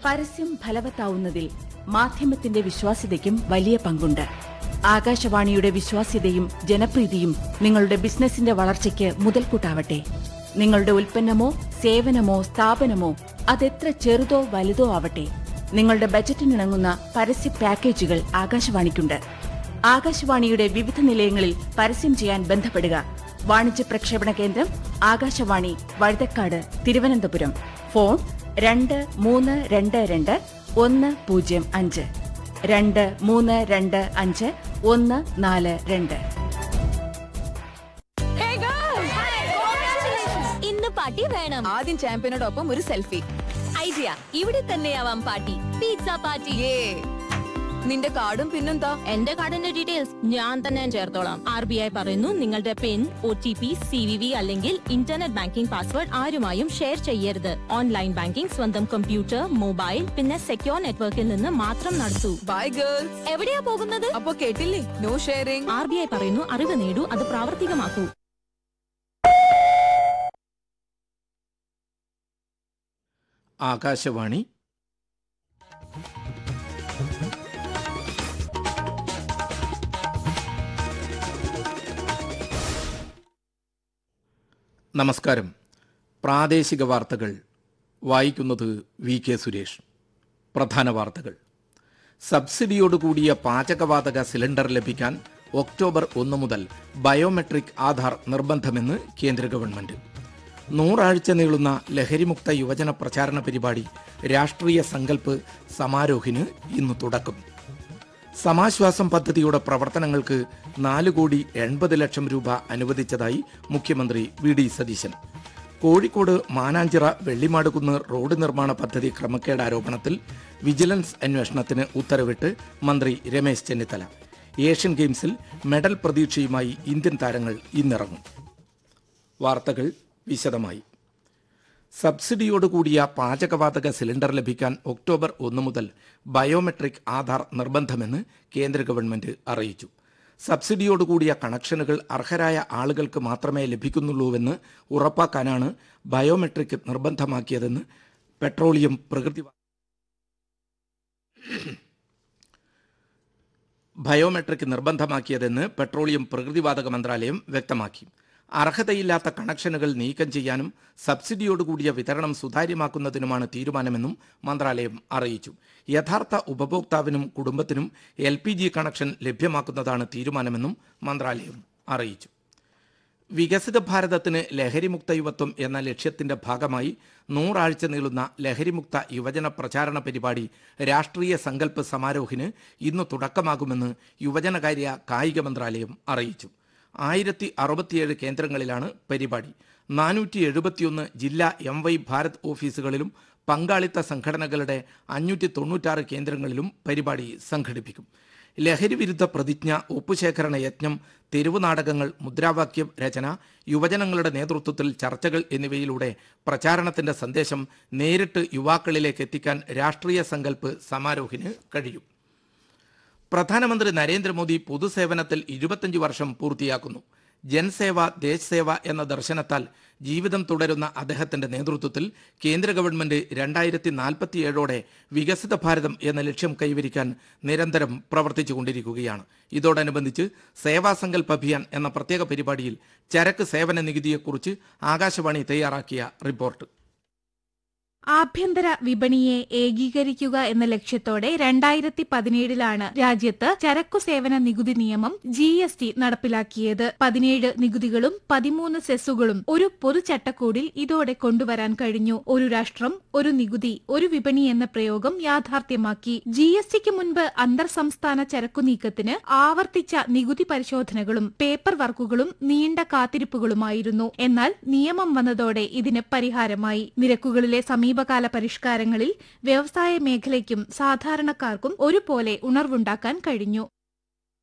പരസ്യം ഫലവത്താവുന്നതിൽ മാധ്യമത്തിന്റെ വിശ്വാസ്യതയ്ക്കും വലിയ പങ്കുണ്ട് ആകാശവാണിയുടെ വിശ്വാസ്യതയും ജനപ്രീതിയും നിങ്ങളുടെ ബിസിനസിന്റെ വളർച്ചയ്ക്ക് മുതൽക്കൂട്ടാവട്ടെ നിങ്ങളുടെ ഉൽപ്പന്നമോ സേവനമോ സ്ഥാപനമോ അതെത്ര ചെറുതോ വലുതോ ആവട്ടെ നിങ്ങളുടെ ബജറ്റിനിണങ്ങുന്ന പരസ്യ പാക്കേജുകൾ ആകാശവാണിക്കുണ്ട് ആകാശവാണിയുടെ വിവിധ നിലയങ്ങളിൽ പരസ്യം ചെയ്യാൻ ബന്ധപ്പെടുക വാണിജ്യ പ്രക്ഷേപണ കേന്ദ്രം ആകാശവാണി വഴുതക്കാട് തിരുവനന്തപുരം ഫോൺ രണ്ട് മൂന്ന് രണ്ട് രണ്ട് ഒന്ന് പൂജ്യം അഞ്ച് രണ്ട് മൂന്ന് രണ്ട് അഞ്ച് ഒന്ന് നാല് രണ്ട് ഇന്ന് പാർട്ടി വേണം ആദ്യം ചാമ്പ്യനോടൊപ്പം ഒരു സെൽഫി ഐഡിയ ഇവിടെ തന്നെയാവാം പാർട്ടി പിസ്സ പാർട്ടി ഏ നിന്റെ കാർഡും പിന്നെന്താ എന്റെ കാർഡിന്റെ ഡീറ്റെയിൽസ് ഞാൻ തന്നെ ചേർത്തോളാം ആർ ബി ഐ പറയുന്നു നിങ്ങളുടെ PIN O T P C V V അല്ലെങ്കിൽ ഇന്റർനെറ്റ് ബാങ്കിംഗ് പാസ്വേഡ് ആരുമായും ഷെയർ ചെയ്യരുത് ഓൺലൈൻ ബാങ്കിംഗ് സ്വന്തം കമ്പ്യൂട്ടർ മൊബൈൽ പിന്നെ സെക്യോർ നെറ്റ്വർക്കിൽ നിന്ന് മാത്രം നടത്തൂ ബൈ ഗേൾസ് എവിടെയാ പോകുന്നത് അപ്പൊ കേട്ടില്ലേ no sharing R B I പറയുന്നു അറിവ് നേടൂ അത് പ്രാവർത്തികമാക്കൂ ആകാശവാണി നമസ്കാരം പ്രാദേശിക വാർത്തകൾ വായിക്കുന്നത് വി കെ സുരേഷ് പ്രധാന വാർത്തകൾ സബ്സിഡിയോടുകൂടിയ പാചകവാതക സിലിണ്ടർ ലഭിക്കാൻ ഒക്ടോബർ ഒന്ന് മുതൽ ബയോമെട്രിക് ആധാർ നിർബന്ധമെന്ന് കേന്ദ്ര ഗവൺമെന്റ് നൂറാഴ്ച നീളുന്ന ലഹരിമുക്ത യുവജന പ്രചാരണ പരിപാടി രാഷ്ട്രീയ സങ്കല്പ് സമാരോഹിന് ഇന്ന് തുടക്കം സമാശ്വാസം പദ്ധതിയുടെ പ്രവർത്തനങ്ങൾക്ക് നാല് കോടി എൺപത് ലക്ഷം രൂപ അനുവദിച്ചതായി മുഖ്യമന്ത്രി V D Satheesan Kozhikode Mananchira Vellimadukunnu road നിർമ്മാണ പദ്ധതി ക്രമക്കേട് ആരോപണത്തിൽ വിജിലൻസ് അന്വേഷണത്തിന് ഉത്തരവിട്ട് മന്ത്രി രമേശ് ചെന്നിത്തല ഏഷ്യൻ ഗെയിംസിൽ മെഡൽ പ്രതീക്ഷയുമായി ഇന്ത്യൻ താരങ്ങൾ ഇന്നിറങ്ങും വാർത്തകൾ വിശദമായി സബ്സിഡിയോടുകൂടിയ പാചകവാതക സിലിണ്ടർ ലഭിക്കാൻ ഒക്ടോബർ ഒന്ന് മുതൽ ബയോമെട്രിക് ആധാർ നിർബന്ധമെന്ന് കേന്ദ്ര ഗവൺമെന്റ് അറിയിച്ചു സബ്സിഡിയോടുകൂടിയ കണക്ഷനുകൾ അർഹരായ ആളുകൾക്ക് മാത്രമേ ലഭിക്കുന്നുള്ളൂവെന്ന് ഉറപ്പാക്കാനാണ് ബയോമെട്രിക് നിർബന്ധമാക്കിയതെന്ന് പെട്രോളിയം പ്രകൃതി ബയോമെട്രിക് നിർബന്ധമാക്കിയതെന്ന് പെട്രോളിയം പ്രകൃതിവാതക മന്ത്രാലയം വ്യക്തമാക്കി അർഹതയില്ലാത്ത കണക്ഷനുകൾ നീക്കം ചെയ്യാനും സബ്സിഡിയോടുകൂടിയ വിതരണം സുതാര്യമാക്കുന്നതിനുമാണ് തീരുമാനമെന്നും മന്ത്രാലയം അറിയിച്ചു യഥാർത്ഥ ഉപഭോക്താവിനും കുടുംബത്തിനും എൽ കണക്ഷൻ ലഭ്യമാക്കുന്നതാണ് തീരുമാനമെന്നും മന്ത്രാലയം അറിയിച്ചു വികസിത ഭാരതത്തിന് ലഹരിമുക്ത യുവത്വം എന്ന ലക്ഷ്യത്തിന്റെ ഭാഗമായി നൂറാഴ്ച നീളുന്ന ലഹരിമുക്ത യുവജന പ്രചാരണ പരിപാടി രാഷ്ട്രീയ സങ്കല്പ് സമാരോഹിന് ഇന്ന് തുടക്കമാകുമെന്ന് യുവജനകാര്യ കായിക മന്ത്രാലയം അറിയിച്ചു ആയിരത്തി അറുപത്തിയേഴ് കേന്ദ്രങ്ങളിലാണ് പരിപാടി നാനൂറ്റി എഴുപത്തിയൊന്ന് ജില്ലാ എം വൈ ഭാരത് ഓഫീസുകളിലും പങ്കാളിത്ത സംഘടനകളുടെ അഞ്ഞൂറ്റി തൊണ്ണൂറ്റാറ് കേന്ദ്രങ്ങളിലും പരിപാടി സംഘടിപ്പിക്കും ലഹരി വിരുദ്ധ പ്രതിജ്ഞ ഒപ്പുശേഖരണ യജ്ഞം തെരുവ് നാടകങ്ങൾ മുദ്രാവാക്യം രചന യുവജനങ്ങളുടെ നേതൃത്വത്തിൽ ചർച്ചകൾ എന്നിവയിലൂടെ പ്രചാരണത്തിന്റെ സന്ദേശം നേരിട്ട് യുവാക്കളിലേക്ക് എത്തിക്കാൻ രാഷ്ട്രീയ സങ്കല്പ് സമാരോഹിന് കഴിയും പ്രധാനമന്ത്രി നരേന്ദ്രമോദി പൊതുസേവനത്തിൽ ഇരുപത്തഞ്ച് വർഷം പൂർത്തിയാക്കുന്നു ജൻസേവ ദേശ് സേവ എന്ന ദർശനത്താൽ ജീവിതം തുടരുന്ന അദ്ദേഹത്തിന്റെ നേതൃത്വത്തിൽ കേന്ദ്ര ഗവൺമെന്റ് രണ്ടായിരത്തി നാൽപ്പത്തിയേഴോടെ വികസിത ഭാരതം എന്ന ലക്ഷ്യം കൈവരിക്കാൻ നിരന്തരം പ്രവർത്തിച്ചുകൊണ്ടിരിക്കുകയാണ് ഇതോടനുബന്ധിച്ച് സേവാസങ്കൽപ് അഭിയാൻ എന്ന പ്രത്യേക പരിപാടിയിൽ ചരക്ക് സേവന നികുതിയെക്കുറിച്ച് ആകാശവാണി തയ്യാറാക്കിയ റിപ്പോർട്ട് ആഭ്യന്തര വിപണിയെ ഏകീകരിക്കുക എന്ന ലക്ഷ്യത്തോടെ രണ്ടായിരത്തി പതിനേഴിലാണ് രാജ്യത്ത് ചരക്കു സേവന നികുതി നിയമം ജി എസ് ടി നടപ്പിലാക്കിയത് പതിനേഴ് നികുതികളും പതിമൂന്ന് സെസ്സുകളും ഒരു പൊതു ചട്ടക്കൂടിൽ ഇതോടെ കൊണ്ടുവരാൻ കഴിഞ്ഞു ഒരു രാഷ്ട്രം ഒരു നികുതി ഒരു വിപണി എന്ന പ്രയോഗം യാഥാർത്ഥ്യമാക്കി ജി എസ് ടിക്ക് മുൻപ് അന്തർ സംസ്ഥാന ചരക്കു നീക്കത്തിന് ആവർത്തിച്ച നികുതി പരിശോധനകളും പേപ്പർ വർക്കുകളും നീണ്ട കാത്തിരിപ്പുകളുമായിരുന്നു എന്നാൽ നിയമം വന്നതോടെ ഇതിന് പരിഹാരമായി നിരക്കുകളിലെ സമീപകാല പരിഷ്കാരങ്ങളിൽ വ്യവസായ മേഖലയ്ക്കും സാധാരണക്കാർക്കും ഒരുപോലെ ഉണർവുണ്ടാക്കാൻ കഴിഞ്ഞു